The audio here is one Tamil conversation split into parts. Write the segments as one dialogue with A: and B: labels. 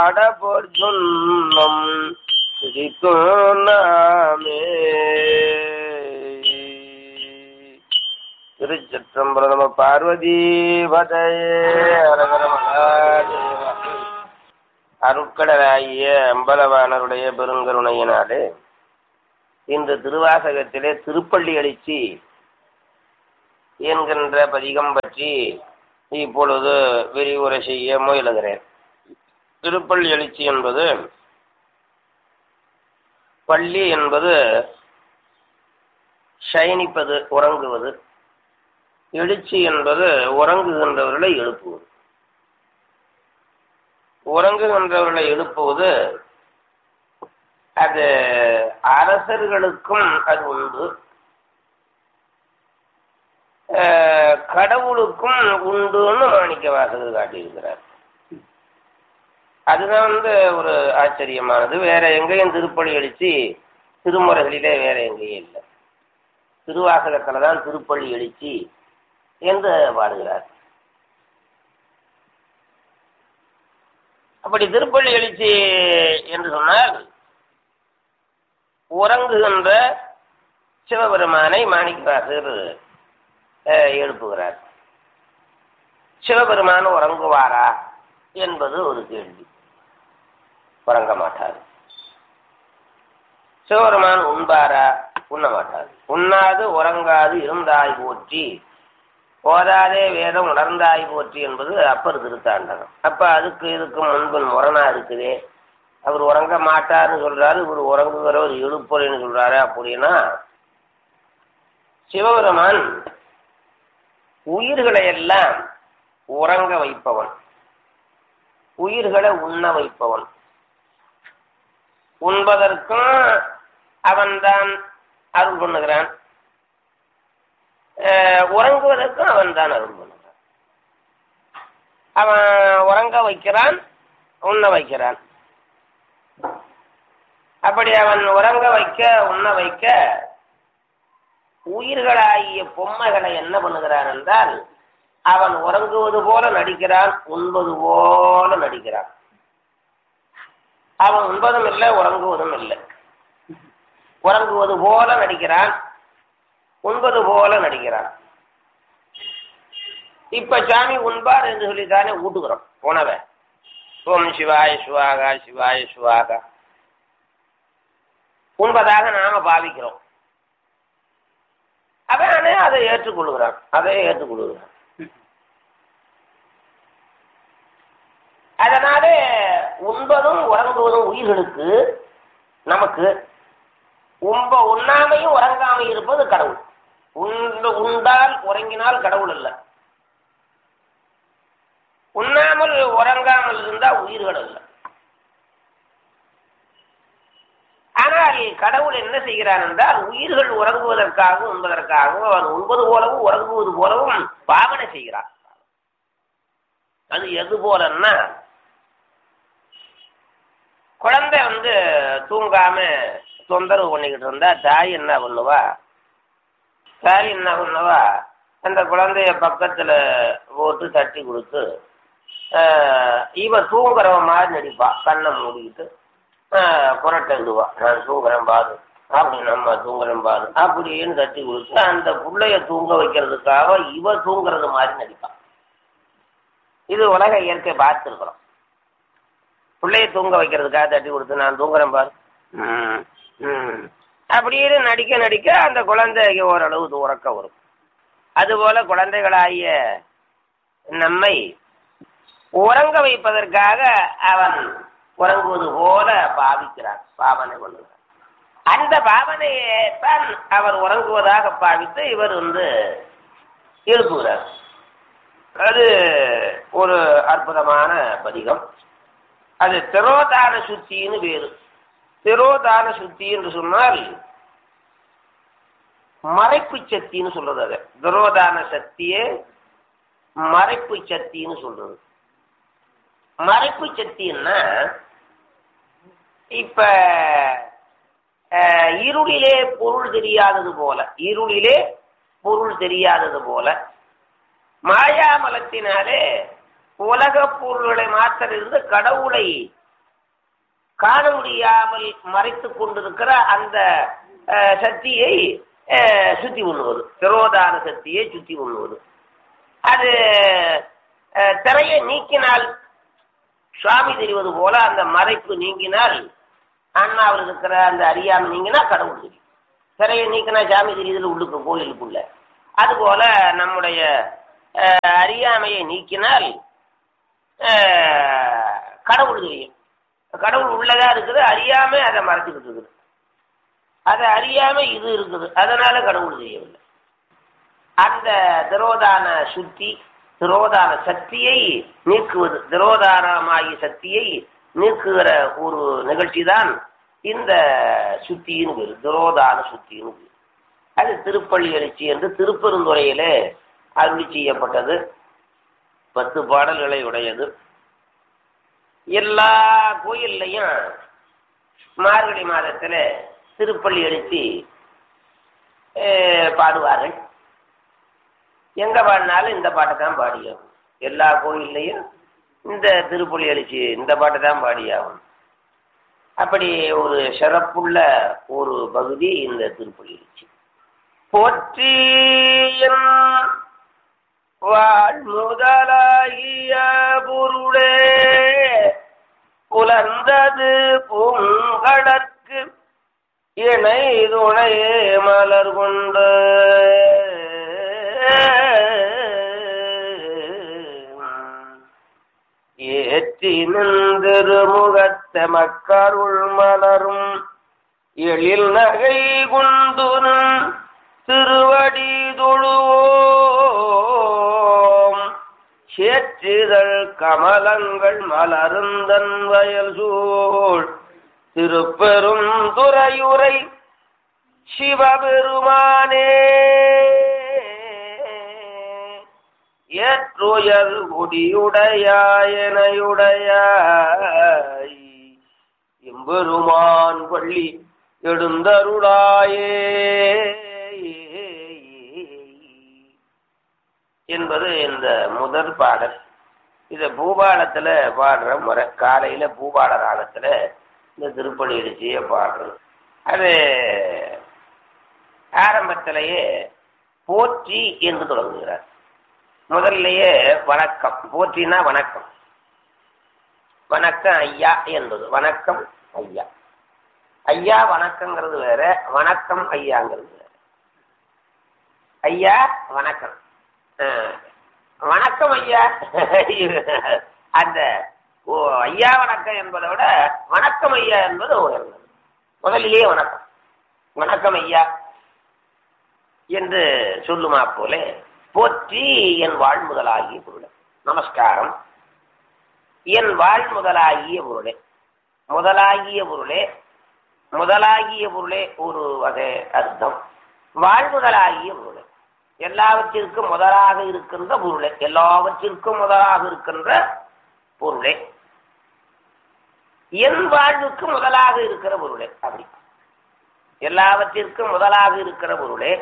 A: அடபோர் சொன்னம் சிரிக்கும் நாமே திருச்சிற்றம்பலம் நம பார்வதி பதையே அரகர மகாதேவா அருட்கடலாகிய அம்பலவானருடைய பெருங்கருணையினாலே இந்த திருவாசகத்திலே திருப்பள்ளி எழுச்சி என்கின்ற பதிகம் பற்றி இப்பொழுது விரிவுரை செய்ய முயலுகிறேன் திருப்பள்ளி எழுச்சி என்பது பள்ளி என்பது சயனிப்பது உறங்குவது எழுச்சி என்பது உறங்குகின்றவர்களை எழுப்புவது உறங்குகின்றவர்களை எழுப்புவது அது அரசர்களுக்கும் அது உண்டு அஹ், கடவுளுக்கும் உண்டுன்னு மாணிக்க வாசகர் காட்டியிருக்கிறார் அதுதான் வந்து ஒரு ஆச்சரியமானது வேற எங்கேயும் திருப்பலி எழுச்சி திருமுறைகளிலே வேற எங்கேயும் இல்லை திருவாசகத்துல தான் திருப்பள்ளி எழுச்சி என்று பாடுகிறார் அப்படி திருப்பள்ளி எழுச்சி என்று சொன்னால் உறங்குகின்ற சிவபெருமானை மாணிக்கவாசகர் அஹ், எழுப்புகிறார் சிவபெருமான் உறங்குவாரா என்பது ஒரு கேள்வி உறங்க மாட்டார் சிவபெருமான் உண்பாரா உண்ண மாட்டார் உண்ணாது உறங்காது இருந்தாய் போற்றி ஓதாதே வேதம் உணர்ந்தாய் போற்றி என்பது அப்பர் திருத்தாண்டகம் அப்ப அதுக்கு இதுக்கு முன்பு முரணா இருக்குதே அவர் உறங்க மாட்டார்னு சொல்றாரு இவர் உறங்குகிறவர் எழுப்புறேன்னு சொல்றாரு அப்படின்னா சிவபெருமான் உயிர்களை எல்லாம் உறங்க வைப்பவன் உயிர்களை உண்ண வைப்பவன் உண்பதற்கும் அவன்தான் அருள் பண்ணுகிறான் அஹ் உறங்குவதற்கும் அவன்தான் அருள் பண்ணுகிறான் அவன் உறங்க வைக்கிறான் உண்ண வைக்கிறான் அப்படி அவன் உறங்க வைக்க உண்ண வைக்க உயிர்களாகிய பொம்மைகளை என்ன பண்ணுகிறான் என்றால் அவன் உறங்குவது போல நடிக்கிறான் உண்பது போல நடிக்கிறான் அவன் உண்பதும் இல்லை உறங்குவதும் இல்லை உறங்குவது போல நடிக்கிறான் உண்பது போல நடிக்கிறான் இப்ப சாமி உண்பார் என்று சொல்லித்தானே ஊட்டுகிறோம் உணவை ஓம் சிவாய சுவாகா சிவாய சுவாகா உண்பதாக நாம பாவிக்கிறோம் அவனே அதை ஏற்றுக்கொள்கிறான் அதை ஏற்றுக்கொள்கிறான் அதனாலே உண்பதும் உறங்குவதும் உயிர்களுக்கு நமக்கு உம்ப உண்ணாமையும் உறங்காமல் இருப்பது கடவுள் உண்டு உண்டால் உறங்கினால் கடவுள் அல்ல உண்ணாமல் உறங்காமல் இருந்தால் உயிர்கள் அல்ல ஆனால் கடவுள் என்ன செய்கிறான் என்றால் உயிர்கள் உறங்குவதற்காகவும் உண்பதற்காகவும் அவன் உண்பது போலவும் உறங்குவது போலவும் பாவனை செய்கிறான் அது எது போலன்னா குழந்தை வந்து தூங்காம தொந்தரவு பண்ணிக்கிட்டு இருந்தா தாய் என்ன பண்ணுவா தாய் என்ன பண்ணுவா அந்த குழந்தைய பக்கத்துல போட்டு தட்டி கொடுத்து ஆஹ், இவன் தூங்குறவன் மாதிரி நடிப்பா கண்ணை மூடிக்கிட்டு ஆஹ், புரட்டை விடுவா நான் தூங்குறேன் பாரு அப்படி நம்ம தூங்குறேன் பாரு அப்படின்னு தட்டி கொடுத்து அந்த புள்ளைய தூங்க வைக்கிறதுக்காக இவ தூங்குறது மாதிரி நடிப்பான் இது உலக இயற்கை பார்த்துருக்குறோம் பிள்ளைய தூங்க வைக்கிறதுக்காக தட்டி கொடுத்து நான் தூங்குறேன் பாரு ம், ம். அப்படின்னு நடிக்க நடிக்க அந்த குழந்தைக்கு ஓரளவு உறக்க வரும் அதுபோல குழந்தைகளாகிய நம்மை உறங்க வைப்பதற்காக அவன் உறங்குவது போல பாவிக்கிறான் பாவனை பண்ணுகிறான் அந்த பாவனையை தான் அவர் உறங்குவதாக பாவித்து இவர் வந்து எழுப்புகிறார் அது ஒரு அற்புதமான பதிகம் அது திரோதான சுத்தின்னு பேரு திரோதான சுத்தி என்று சொன்னால் மறைப்பு சக்தின்னு சொல்றது அது திரோதான சக்தியே மறைப்பு சக்தின்னு சொல்றது மறைப்பு சக்தின்னா இப்ப அஹ், இருளிலே பொருள் தெரியாதது போல இருளிலே பொருள் தெரியாதது போல மாயாமலத்தினாலே உலக பொருள்களை மாத்திலிருந்து கடவுளை காண முடியாமல் மறைத்து கொண்டிருக்கிற அந்த அஹ், சக்தியை அஹ், சுத்தி உண்ணுவது திரோதான சக்தியை சுத்தி உண்ணுவது அது அஹ், திரையை நீக்கினால் சுவாமி தெரிவது போல அந்த மறைப்பு நீங்கினால் அண்ணாவில் இருக்கிற அந்த அறியாமை நீங்கினா கடவுள் தெரியும் திரையை நீக்கினா சாமி தெரியுதுல உள்ளுக்கு கோயிலுக்குள்ள அதுபோல நம்முடைய அஹ், அறியாமையை நீக்கினால் அஹ், கடவுள் தெரியும் கடவுள் உள்ளதா இருக்குது அறியாம அதை மறைச்சுக்கிட்டு இருக்குது அதை அறியாம இது இருக்குது அதனால கடவுள் தெரியவில்லை அந்த திரோதான சுத்தி திரோதான சக்தியை நீக்குவது திரோதானமாகிய சக்தியை நீக்குகிற ஒரு நிகழ்ச்சி தான் இந்த சுத்தியின் பேரு திரோதான சுத்தியின் பேரு அது திருப்பள்ளி எழுச்சி என்று திருப்பெருந்துறையிலே அருளி செய்யப்பட்டது பத்து பாடல்களை உடையது எல்லா கோயில்லையும் மார்கழி மாதத்துல திருப்பள்ளி எழுச்சி அஹ், பாடுவார்கள் எங்க பாடினாலும் இந்த பாட்டை தான் பாடியாகும் எல்லா கோயில்லையும் இந்த திருப்பள்ளி எழுச்சி இந்த பாட்டை தான் பாடியாகும் அப்படி ஒரு சிறப்புள்ள ஒரு பகுதி இந்த திருப்பள்ளி எழுச்சி போற்றி என் வாழ் முதலாகிய பொருளே புலர்ந்தது பூங்கடற்கு இணை துணையே மலர் கொண்டு ஏற்றி நின்றிருமுகத்த மக்கருள் மலரும் எழில் நகை குந்துனும் திருவடி தொழுவோம் சேற்றிதழ் கமலங்கள் மலருந்தன் வயல் சூழ் திருப்பெரும் துறையுரை சிவபெருமானே ஏற்றுயர் குடியுடையாயனையுடையாய் எம்பெருமான் பள்ளி எழுந்தருளாயே என்பது இந்த முதல் பாடல் இத பூபாலத்துல பாடுற முறை காலையில பூபால ராகத்துல இந்த திருப்பணி எழுச்சிய பாடுறது அது ஆரம்பத்திலேயே போற்றி என்று தொடங்குகிறார் முதல்லையே வணக்கம் போற்றினா வணக்கம் வணக்கம் ஐயா என்பது வணக்கம் ஐயா ஐயா வணக்கங்கிறது வேற வணக்கம் ஐயாங்கிறது வேற ஐயா வணக்கம் அஹ், வணக்கம் ஐயா அந்த ஓ ஐயா வணக்கம் என்பதை விட வணக்கம் ஐயா என்பது உயர்ந்தது முதலிலேயே வணக்கம் வணக்கம் ஐயா என்று சொல்லுமா போல போற்றி என் வாழ் முதலாகிய பொருளே நமஸ்காரம் என் வாழ் முதலாகிய பொருளே முதலாகிய பொருளே முதலாகிய பொருளே ஒரு வகை அர்த்தம் வாழ் முதலாகிய பொருளே எல்லாவற்றிற்கும் முதலாக இருக்கின்ற பொருளே எல்லாவற்றிற்கும் முதலாக இருக்கின்ற பொருளே என் வாழ்வுக்கு முதலாக இருக்கிற பொருளே அப்படி எல்லாவற்றிற்கும் முதலாக இருக்கிற பொருளே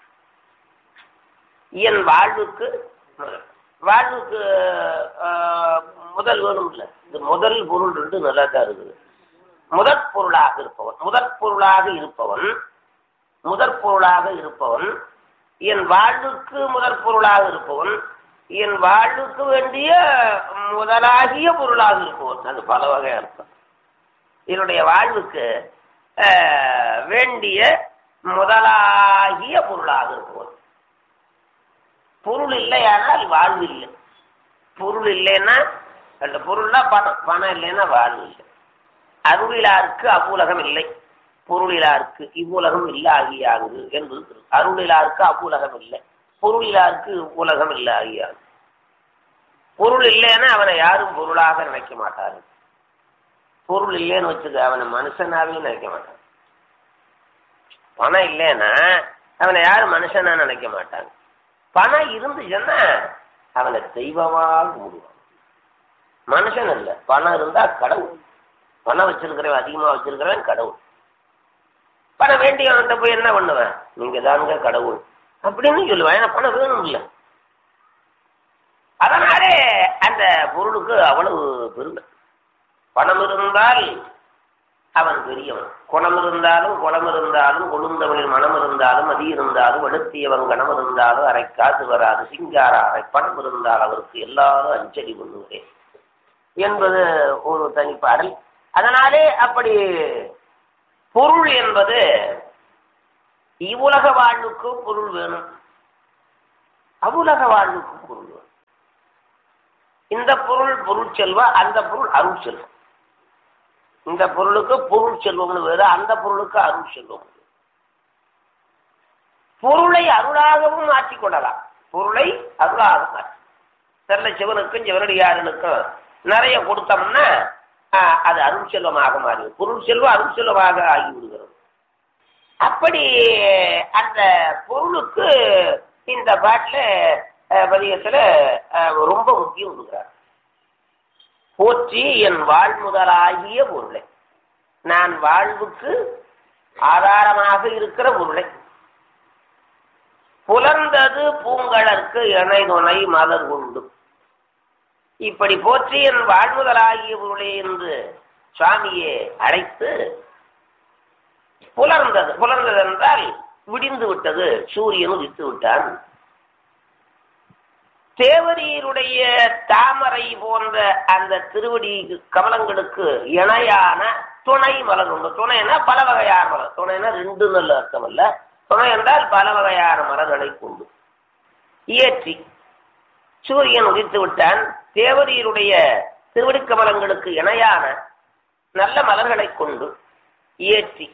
A: என் வாழ்வுக்கு முதல். வாழ்வுக்கு ஆஹ், முதல் வேணும் இல்ல இந்த முதல் பொருள் ரெண்டு நல்லா தான் இருக்குது முதற் பொருளாக இருப்பவன் முதற் பொருளாக இருப்பவன் முதற் பொருளாக இருப்பவன் என் வாழ்வுக்கு முதற் பொருளாக இருப்பவன் என் வாழ்வுக்கு வேண்டிய முதலாகிய பொருளாக இருப்பவன் அது பல வகை அர்த்தம் என்னுடைய வாழ்வுக்கு ஆஹ், வேண்டிய முதலாகிய பொருளாக இருப்பவன் பொருள் இல்லையானால் வாழ்வு இல்லை பொருள் இல்லைன்னா அந்த பொருள்னா பணம் பணம் இல்லைன்னா வாழ்வு இல்லை அருளிலாருக்கு அவ்வுலகம் இல்லை பொருளிலாருக்கு இவ்வுலகம் இல்லை ஆகியாகுது என்பது திரு- அருளிலாருக்கு அவ்வுலகம் இல்லை பொருளிலாருக்கு உலகம் இல்லை ஆகியாது பொருள் இல்லைன்னா அவனை யாரும் பொருளாக நினைக்க மாட்டாரு பொருள் இல்லைன்னு வச்சுக்க அவனை மனுஷனாவே நினைக்க மாட்டான் பணம் இல்லைன்னா அவனை யாரும் மனுஷனா நினைக்க மாட்டாங்க பணம் இருந்துச்சுன்னா அவனை தெய்வமாக கும்பிடுவான் மனுஷன் இல்ல பணம் இருந்தா கடவுள் பணம் வச்சிருக்கிறவன் அதிகமா வச்சிருக்கிறவன் கடவுள் பணம் வேண்டியவன்கிட்ட போய் என்ன பண்ணுவேன் நீங்க தானுங்க கடவுள் அப்படின்னு சொல்லுவேன் ஏன்னா பணம் வேணும் இல்ல அதனாலே அந்த பொருளுக்கு அவ்வளவு பெருமை பணம் இருந்தால் அவன் பெரியவன் குணம் இருந்தாலும் குளம் இருந்தாலும் கொழுந்தவனில் மனம் இருந்தாலும் அதி இருந்தாலும் அடுத்தியவன் கணம் இருந்தாலும் அரை காசு வராது சிங்கார அரை பணம் இருந்தால் அவருக்கு எல்லாரும் அஞ்சலி பண்ணுகிறேன் என்பது ஒரு தனிப்பாடல் அதனாலே அப்படி பொருள் என்பது இவ்வுலக வாழ்வுக்கும் பொருள் வேணும் அவ்வுலக வாழ்வுக்கும் பொருள் வேணும் இந்த பொருள் பொருள் செல்வம் அந்த பொருள் அருள் செல்வம் இந்த பொருளுக்கு பொருள் செல்வம்னு வேறு அந்த பொருளுக்கு அருள் செல்வம் பொருளை அருளாகவும் மாற்றிக் கொள்ளலாம் பொருளை அருளாக மாற்றி தெரல சிவனுக்கும் சிவனடியாரனுக்கும் நிறைய கொடுத்தோம்னா ஆஹ், அது அருள் செல்வமாக மாறி பொருள் செல்வம் அருள் செல்வமாக ஆகிவிடுகிறது அப்படி அந்த பொருளுக்கு இந்த பாட்டில் பதிகத்தில் ரொம்ப முக்கியம் கொடுக்குறார் போற்றி என் வாழ்முதலாகிய பொருளை நான் வாழ்வுக்கு ஆதாரமாக இருக்கிற பொருளை புலர்ந்தது பூங்கழற்கு இணை துணை மலர் கொண்டு இப்படி போற்றி என் வாழ்முதலாகிய பொருளை என்று சுவாமியை அழைத்து புலர்ந்தது புலர்ந்தது என்றால் விடிந்து விட்டது சூரியன் உதித்து விட்டான் தேவரீருடைய தாமரை போன்ற அந்த திருவடி கமலங்களுக்கு இணையான துணை மலர் உண்டு துணைனா பல வகையான மலர் துணைனா ரெண்டு நல்ல அர்த்தம் அல்ல துணை என்றால் பல வகையான மலர்களை கொண்டு இயற்றி சூரியன் உதித்து விட்டான் தேவரீருடைய திருவடி கமலங்களுக்கு இணையான நல்ல மலர்களை கொண்டு இயற்றி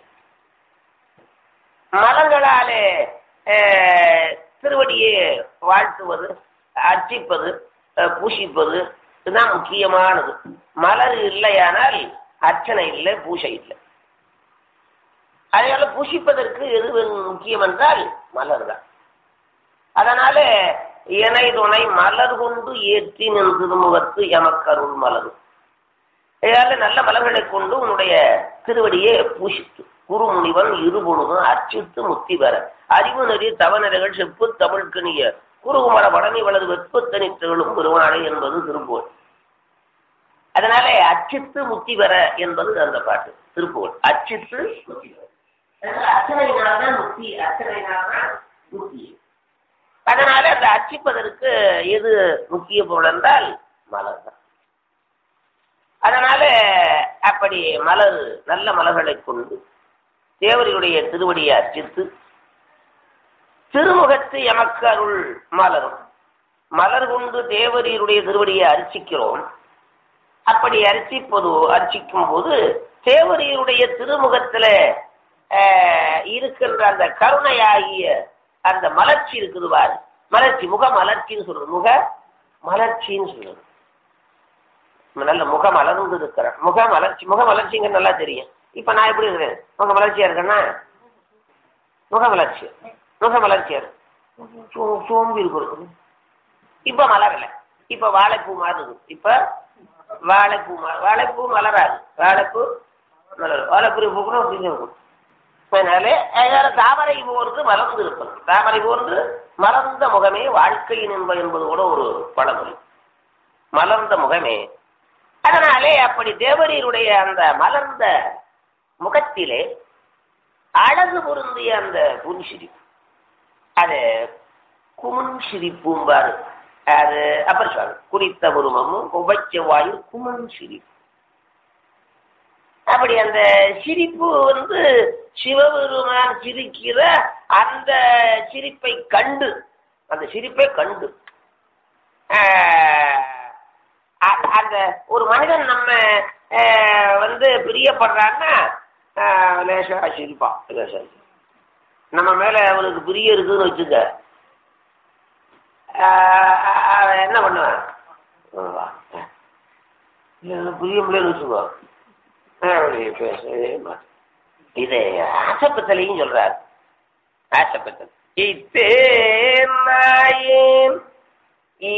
A: மலர்களாலே அஹ், திருவடியை வாழ்த்துவது அர்ச்சிப்பது அஹ், பூஷிப்பது இதுதான் முக்கியமானது மலர் இல்லையானால் அர்ச்சனை இல்லை பூஜை இல்லை அதனால பூஷிப்பதற்கு எது வேணும் முக்கியம் என்றால் மலர் தான் அதனால இணை துணை மலர் கொண்டு ஏற்றி நின் திருமுகத்து எமக்கருள் மலரும் இதனால நல்ல மலர்களை கொண்டு உன்னுடைய திருவடியை பூஷித்து குருமுனிவன் இருபொழுதும் அர்ச்சித்து முத்தி பெற அறிவு நெறி தவநெறிகள் செப்பு தமிழ்கணிய குருகுமர வடனி வலது வெப்பத்தனி திகழும் பெருமானை என்பது திருப்புகழ் அதனால அச்சித்து முத்தி பெற என்பது அந்த பாட்டு திருப்புகழ் அச்சித்து முத்தி பெற அதனால அர்ச்சனையினால்தான் முக்தி அர்ச்சனையினால்தான் முக்தி அதனால அந்த அர்ச்சிப்பதற்கு எது முக்கிய பொருள் என்றால் மலர் தான் அதனால அப்படி மலர் நல்ல மலர்களை கொண்டு தேவரியுடைய திருவடியை அர்ச்சித்து திருமுகத்து எமக்கு அருள் மலரும் மலர் கொண்டு தேவரீருடைய திருவடியை அர்ச்சிக்கிறோம் அப்படி அர்ச்சிப்பது அர்ச்சிக்கும் போது தேவரீருடைய திருமுகத்துல ஆஹ், இருக்கின்ற அந்த கருணையாகிய அந்த மலர்ச்சி இருக்குது பாரு மலர்ச்சி முக மலர்ச்சின்னு சொல்றது முக மலர்ச்சின்னு சொல்றது நல்ல முக மலர்ந்து இருக்கிறேன் முக மலர்ச்சி முக மலர்ச்சிங்க நல்லா தெரியும் இப்ப நான் எப்படி இருக்கிறேன் முக மலர்ச்சியா இருக்கேன்னா முக மலர்ச்சி முக மலர்ச்சியா இருக்கு சோ- சோம்பி இருக்கிறது இப்ப மலரல இப்ப வாழைப்பூ மாறுது இப்ப வாழைப்பூ ம- வாழைப்பூ மலராது வாழைப்பூ மலர் வாழைப்பூ பூக்கணும் அப்படின்னு இருக்கும் அதனால அதனால தாமரை போன்று மலர்ந்து இருப்பது தாமரை போன்று மலர்ந்த முகமே வாழ்க்கையின் என்ப என்பது கூட ஒரு பழமொழி மலர்ந்த முகமே அதனாலே அப்படி தேவரீருடைய அந்த மலர்ந்த முகத்திலே அழகு பொருந்திய அந்த புன்சிரிப்பு அது குமன் சிரிப்பும்பாரு அது அப்புறம் சொல்ற குறித்த உருவமும் உபச்ச வாயு குமன் சிரிப்பு அப்படி அந்த சிரிப்பு வந்து சிவபெருமான் சிரிக்கிற அந்த சிரிப்பை கண்டு அந்த சிரிப்பை கண்டு ஆஹ், அ- அந்த ஒரு மனிதன் நம்ம ஆஹ், வந்து பிரியப்படுறான்னா ஆஹ், லேசா சிரிப்பான் லேசா சிரிப்பான். நம்ம மேல அவனுக்கு பிரிய இருக்குன்னு வச்சுக்க ஆஹ், அவன் என்ன பண்ணுவான் வா. இல்ல, பிரிய முடியலன்னு வச்சுக்கோ அப்படி பேசவே மாட்டான். இது ஆசப்பத்தலையும் சொல்றார் ஆசப்பத்தல் இத்தேன் நாயேன்